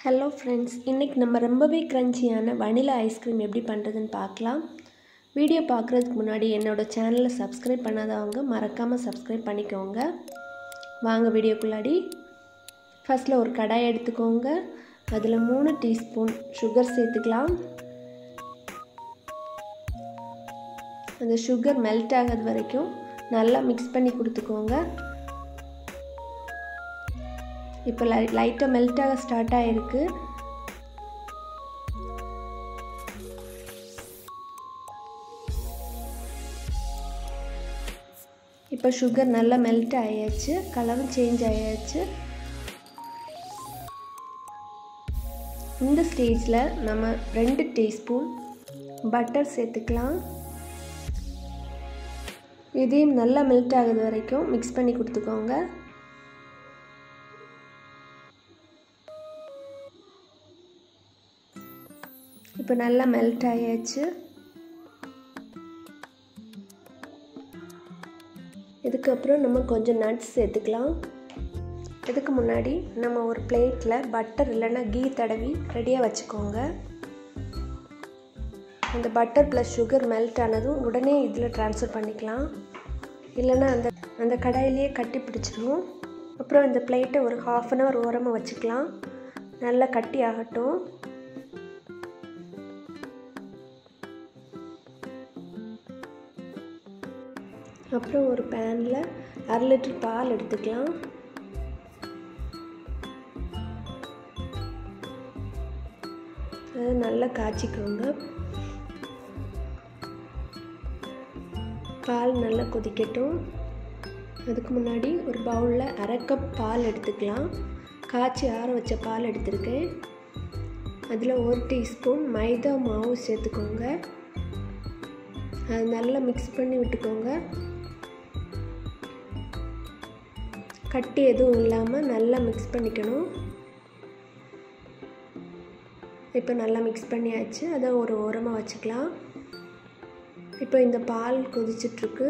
hello friends இன்றைக்கி நம்ம ரொம்பவே க்ரன்ச்சியான வனிலா ஐஸ்கிரீம் எப்படி பண்ணுறதுன்னு பார்க்கலாம் வீடியோ பார்க்குறதுக்கு முன்னாடி என்னோடய சேனலை சப்ஸ்கிரைப் பண்ணாதவங்க மறக்காமல் சப்ஸ்கிரைப் பண்ணிக்கோங்க வாங்க வீடியோக்குள்ளாடி ஃபஸ்ட்டில் ஒரு கடாய் எடுத்துக்கோங்க அதில் மூணு டீஸ்பூன் சுகர் சேர்த்துக்கலாம் அந்த சுகர் மெல்ட் ஆகிறது வரைக்கும் நல்லா மிக்ஸ் பண்ணி கொடுத்துக்கோங்க இப்போ லை லைட்டாக மெல்ட் ஆக ஸ்டார்ட் ஆகிருக்கு இப்போ சுகர் நல்லா மெல்ட் ஆயாச்சு கலரும் சேஞ்ச் ஆயாச்சு இந்த ஸ்டேஜில் நம்ம ரெண்டு டீஸ்பூன் பட்டர் சேர்த்துக்கலாம் இதையும் நல்லா மெல்ட் ஆகுது வரைக்கும் மிக்ஸ் பண்ணி கொடுத்துக்கோங்க இப்போ நல்லா மெல்ட் ஆயாச்சு இதுக்கப்புறம் நம்ம கொஞ்சம் நட்ஸ் சேர்த்துக்கலாம் இதுக்கு முன்னாடி நம்ம ஒரு பிளேட்டில் பட்டர் இல்லைன்னா கீ தடவி ரெடியாக வச்சுக்கோங்க அந்த பட்டர் ப்ளஸ் சுகர் மெல்ட் ஆனதும் உடனே இதில் ட்ரான்ஸ்ஃபர் பண்ணிக்கலாம் இல்லைன்னா அந்த அந்த கடாயிலேயே கட்டி பிடிச்சிடும் அப்புறம் இந்த பிளேட்டை ஒரு ஹாஃப் அன் ஹவர் ஓரமாக வச்சுக்கலாம் நல்லா கட்டி ஆகட்டும் அப்புறம் ஒரு பேனில் அரை லிட்டர் பால் எடுத்துக்கலாம் அதை நல்லா காய்ச்சிக்கோங்க பால் நல்லா கொதிக்கட்டும் அதுக்கு முன்னாடி ஒரு பவுலில் அரை கப் பால் எடுத்துக்கலாம் காய்ச்சி ஆற வச்ச பால் எடுத்திருக்கேன் அதில் ஒரு டீஸ்பூன் மைதா மாவு சேர்த்துக்கோங்க அது நல்லா மிக்ஸ் பண்ணி விட்டுக்கோங்க கட்டி எதுவும் இல்லாமல் நல்லா மிக்ஸ் பண்ணிக்கணும் இப்போ நல்லா மிக்ஸ் பண்ணியாச்சு அதை ஒரு ஓரமாக வச்சுக்கலாம் இப்போ இந்த பால் கொதிச்சிட்ருக்கு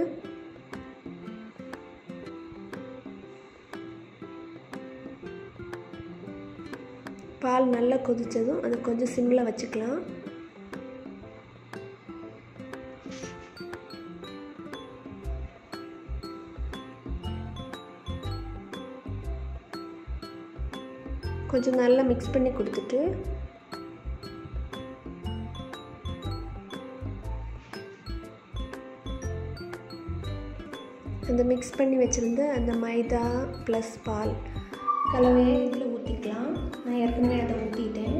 பால் நல்லா கொதித்ததும் அதை கொஞ்சம் சிம்மில் வச்சுக்கலாம் கொஞ்சம் நல்லா மிக்ஸ் பண்ணி கொடுத்துட்டு அந்த மிக்ஸ் பண்ணி வச்சுருந்த அந்த மைதா ப்ளஸ் பால் கலவையை இதில் ஊற்றிக்கலாம் நான் ஏற்கனவே அதை ஊற்றிட்டேன்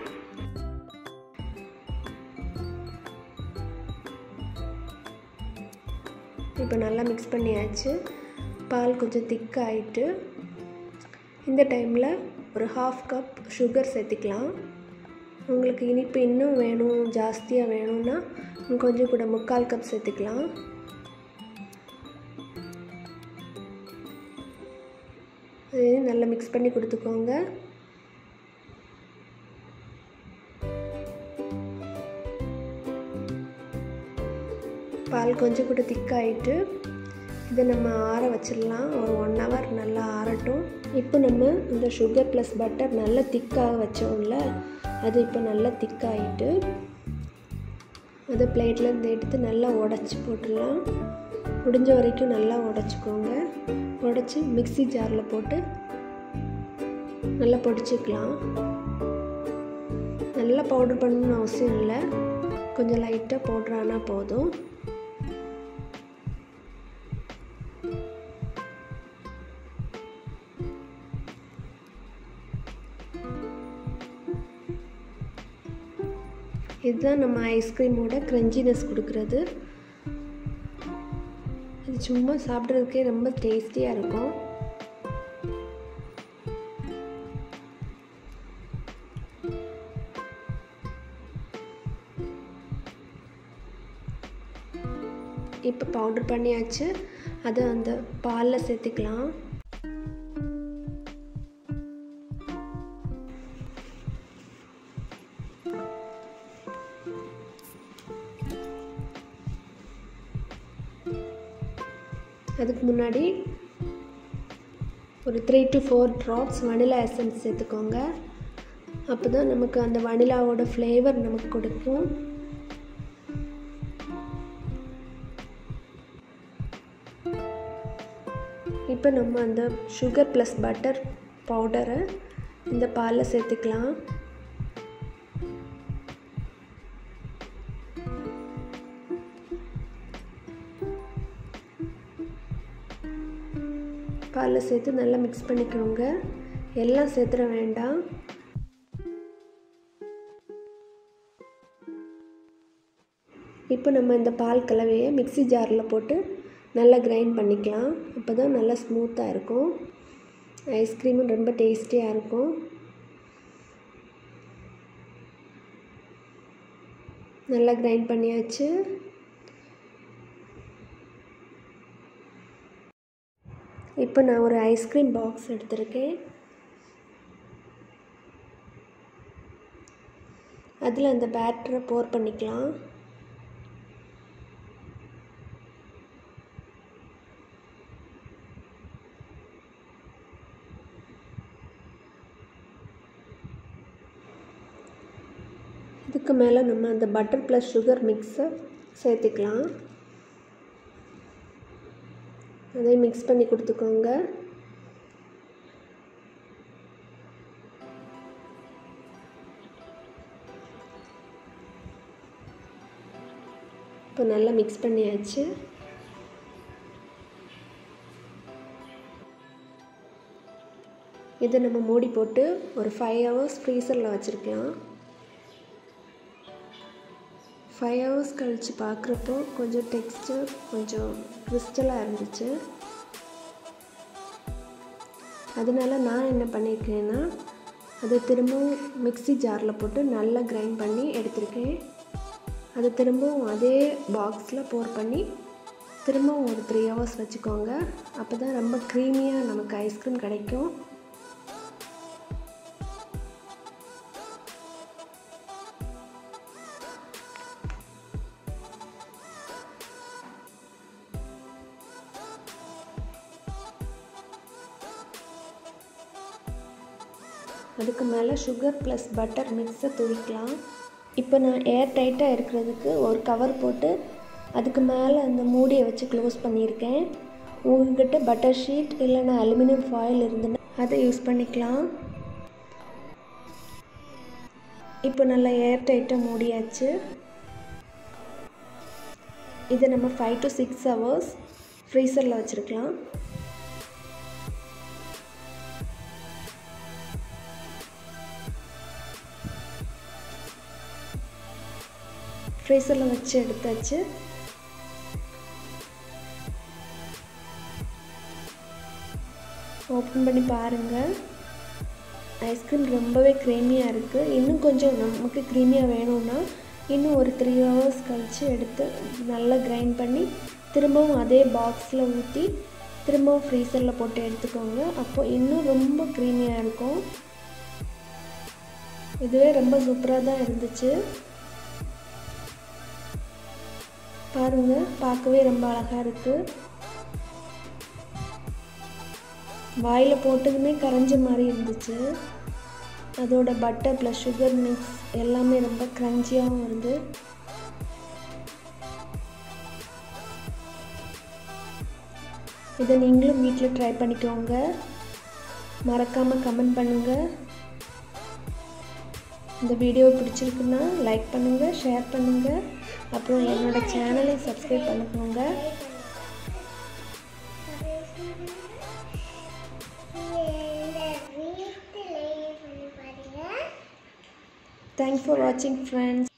இப்போ நல்லா மிக்ஸ் பண்ணியாச்சு பால் கொஞ்சம் திக்காயிட்டு இந்த டைமில் ஒரு ஹாஃப் கப் சுகர் சேர்த்துக்கலாம் உங்களுக்கு இனிப்பு இன்னும் வேணும் ஜாஸ்தியாக வேணும்னா கொஞ்சம் கூட முக்கால் கப் சேர்த்துக்கலாம் அதையும் நல்லா மிக்ஸ் பண்ணி கொடுத்துக்கோங்க பால் கொஞ்சம் கூட திக்காயிட்டு இதை நம்ம ஆற வச்சிடலாம் ஒரு ஒன் ஹவர் நல்லா ஆறட்டும் இப்போ நம்ம இந்த சுகர் ப்ளஸ் பட்டர் நல்லா திக்காக வச்சோம்ல அது இப்போ நல்லா திக்காயிட்டு அதை பிளேட்லேருந்து எடுத்து நல்லா உடச்சி போட்டுடலாம் முடிஞ்ச வரைக்கும் நல்லா உடச்சிக்கோங்க உடச்சி மிக்சி ஜாரில் போட்டு நல்லா பொடிச்சிக்கலாம் நல்லா பவுடர் பண்ணணும்னு அவசியம் இல்லை கொஞ்சம் லைட்டாக பவுட்ரு ஆனால் போதும் இதுதான் நம்ம ஐஸ்கிரீமோட க்ரன்ச்சினஸ் கொடுக்குறது இது சும்மா சாப்பிட்றதுக்கே ரொம்ப டேஸ்டியாக இருக்கும் இப்போ பவுடர் பண்ணியாச்சு அதை அந்த பாலில் சேர்த்துக்கலாம் அதுக்கு முன்னாடி ஒரு three to four drops vanilla essence சேர்த்துக்கோங்க அப்போ தான் நமக்கு அந்த வனிலாவோட ஃப்ளேவர் நமக்கு கொடுக்கும் இப்போ நம்ம அந்த சுகர் ப்ளஸ் பட்டர் பவுடரை இந்த பாலில் சேர்த்துக்கலாம் பாலில் சேர்த்து நல்லா மிக்ஸ் பண்ணிக்கோங்க எல்லாம் சேர்த்துட வேண்டாம் இப்போ நம்ம இந்த பால் கலவையை மிக்சி ஜாரில் போட்டு நல்லா கிரைண்ட் பண்ணிக்கலாம் அப்போ தான் நல்லா ஸ்மூத்தாக இருக்கும் ஐஸ்கிரீமும் ரொம்ப டேஸ்டியாக இருக்கும் நல்லா கிரைண்ட் பண்ணியாச்சு இப்போ நான் ஒரு ஐஸ்கிரீம் பாக்ஸ் எடுத்திருக்கேன் அதில் அந்த பேட்டரை போர் பண்ணிக்கலாம் இதுக்கு மேலே நம்ம அந்த பட்டர் ப்ளஸ் சுகர் மிக்ஸை சேர்த்துக்கலாம் அதையும் மிக்ஸ் பண்ணி கொடுத்துக்கோங்க இப்போ நல்லா மிக்ஸ் பண்ணியாச்சு இதை நம்ம மூடி போட்டு ஒரு ஃபைவ் ஹவர்ஸ் ஃப்ரீசரில் வச்சுருக்கலாம் ஃபைவ் ஹவர்ஸ் கழித்து பார்க்குறப்போ கொஞ்சம் டெக்ஸ்டர் கொஞ்சம் கிறிஸ்டலாக இருந்துச்சு அதனால நான் என்ன பண்ணியிருக்கேன்னா அதை திரும்பவும் மிக்சி ஜாரில் போட்டு நல்லா கிரைண்ட் பண்ணி எடுத்திருக்கேன் அதை திரும்பவும் அதே பாக்ஸில் போர் பண்ணி திரும்பவும் ஒரு த்ரீ ஹவர்ஸ் வச்சுக்கோங்க அப்போ தான் ரொம்ப க்ரீமியாக நமக்கு ஐஸ்கிரீம் கிடைக்கும் அதுக்கு மேலே சுகர் ப்ளஸ் பட்டர் மிக்ஸை தூவிக்கலாம் இப்போ நான் ஏர் டைட்டாக இருக்கிறதுக்கு ஒரு கவர் போட்டு அதுக்கு மேலே அந்த மூடியை வச்சு க்ளோஸ் பண்ணியிருக்கேன் உங்கள்கிட்ட பட்டர் ஷீட் இல்லைன்னா அலுமினியம் ஃபாயில் இருந்துன்னா அதை யூஸ் பண்ணிக்கலாம் இப்போ நல்லா ஏர் டைட்டாக மூடியாச்சு இதை நம்ம ஃபைவ் டு சிக்ஸ் ஹவர்ஸ் ஃப்ரீசரில் வச்சுருக்கலாம் ஃப்ரீசரில் வச்சு எடுத்தாச்சு ஓப்பன் பண்ணி பாருங்கள் ஐஸ்கிரீம் ரொம்பவே க்ரீமியாக இருக்குது இன்னும் கொஞ்சம் நமக்கு க்ரீமியாக வேணும்னா இன்னும் ஒரு த்ரீ ஹவர்ஸ் கழித்து எடுத்து நல்லா கிரைண்ட் பண்ணி திரும்பவும் அதே பாக்ஸில் ஊற்றி திரும்பவும் ஃப்ரீசரில் போட்டு எடுத்துக்கோங்க அப்போ இன்னும் ரொம்ப க்ரீமியாக இருக்கும் இதுவே ரொம்ப சூப்பராக தான் இருந்துச்சு பாருங்கள் பார்க்கவே ரொம்ப அழகாக இருக்குது வாயில் போட்டதுமே கரைஞ்ச மாதிரி இருந்துச்சு அதோட பட்டர் ப்ளஸ் சுகர் மிக்ஸ் எல்லாமே ரொம்ப க்ரன்ச்சியாகவும் இருந்து இதை நீங்களும் வீட்டில் ட்ரை பண்ணிக்கோங்க மறக்காமல் கமெண்ட் பண்ணுங்கள் இந்த வீடியோ பிடிச்சிருக்குன்னா லைக் பண்ணுங்கள் ஷேர் பண்ணுங்கள் அப்புறம் என்னோடய சேனலை சப்ஸ்கிரைப் பண்ணிக்கோங்க தேங்க்ஸ் ஃபார் வாட்சிங் ஃப்ரெண்ட்ஸ்